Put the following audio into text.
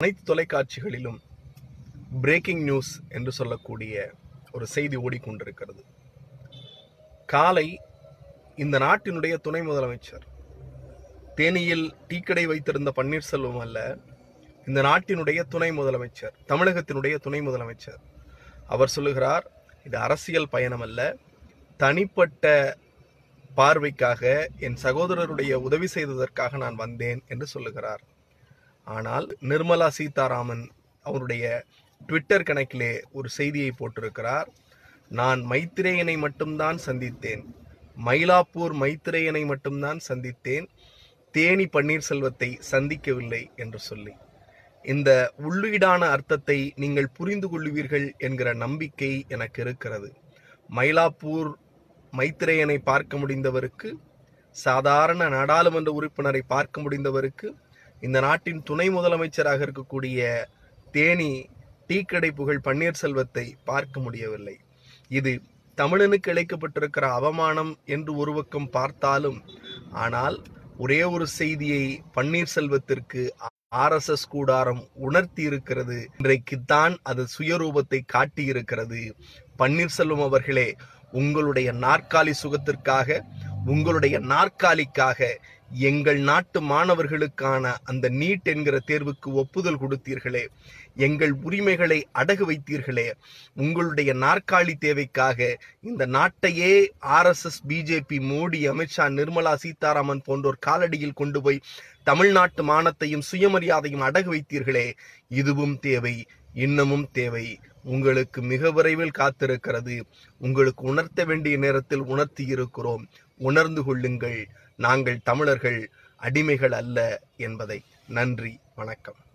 அனைத்து தொலைக்காட்சிகளிலும் breaking news என்று சொல்லக்கூடிய ஒரு செய்தி ஓடிக்கொண்டிருக்கிறது காலை இந்த நாட்டினுடைய துணை முதலமைச்சர் தேனியில் டீக்கடை வைத்திருந்த பன்னீர்செல்வம் அல்ல இந்த நாட்டினுடைய துணை முதலமைச்சர் தமிழகத்தினுடைய துணை முதலமைச்சர் அவர் சொல்லுகிறார் இது அரசியல் பயணம் அல்ல தனிப்பட்ட பார்வைக்காக என் சகோதரருடைய உதவி செய்ததற்காக நான் வந்தேன் என்று சொல்லுகிறார் ஆனால் நிர்மலா சீதாராமன் அவருடைய ட்விட்டர் கணக்கிலே ஒரு செய்தியை போட்டிருக்கிறார் நான் மைத்திரேயனை மட்டும்தான் சந்தித்தேன் மயிலாப்பூர் மைத்திரேயனை மட்டும்தான் சந்தித்தேன் தேனி பன்னீர்செல்வத்தை சந்திக்கவில்லை என்று சொல்லி இந்த உள்ளீடான அர்த்தத்தை நீங்கள் புரிந்து கொள்வீர்கள் என்கிற நம்பிக்கை எனக்கு இருக்கிறது மயிலாப்பூர் மைத்திரேயனை பார்க்க முடிந்தவருக்கு சாதாரண நாடாளுமன்ற உறுப்பினரை பார்க்க முடிந்தவருக்கு இந்த நாட்டின் துணை முதலமைச்சராக இருக்கக்கூடிய தேனி டீக்கடை புகழ் பன்னீர்செல்வத்தை பார்க்க முடியவில்லை இது தமிழனுக்கு இழைக்கப்பட்டிருக்கிற அவமானம் என்று ஒரு பக்கம் பார்த்தாலும் ஆனால் ஒரே ஒரு செய்தியை பன்னீர்செல்வத்திற்கு ஆர்எஸ்எஸ் கூடாரம் உணர்த்தி இருக்கிறது இன்றைக்குத்தான் அது சுயரூபத்தை காட்டியிருக்கிறது பன்னீர்செல்வம் அவர்களே உங்களுடைய நாற்காலி சுகத்திற்காக உங்களுடைய நாற்காலிக்காக எங்கள் நாட்டு மாணவர்களுக்கான அந்த நீட் என்கிற தேர்வுக்கு ஒப்புதல் கொடுத்தீர்களே எங்கள் உரிமைகளை அடகு வைத்தீர்களே உங்களுடைய நாற்காலி தேவைக்காக இந்த நாட்டையே ஆர்எஸ்எஸ் பிஜேபி மோடி அமித்ஷா நிர்மலா சீதாராமன் போன்றோர் காலடியில் கொண்டு போய் தமிழ்நாட்டு மானத்தையும் சுயமரியாதையும் அடகு வைத்தீர்களே இதுவும் தேவை இன்னமும் தேவை உங்களுக்கு மிக விரைவில் காத்திருக்கிறது உங்களுக்கு உணர்த்த வேண்டிய நேரத்தில் உணர்த்தி இருக்கிறோம் உணர்ந்து கொள்ளுங்கள் நாங்கள் தமிழர்கள் அடிமைகள் அல்ல என்பதை நன்றி வணக்கம்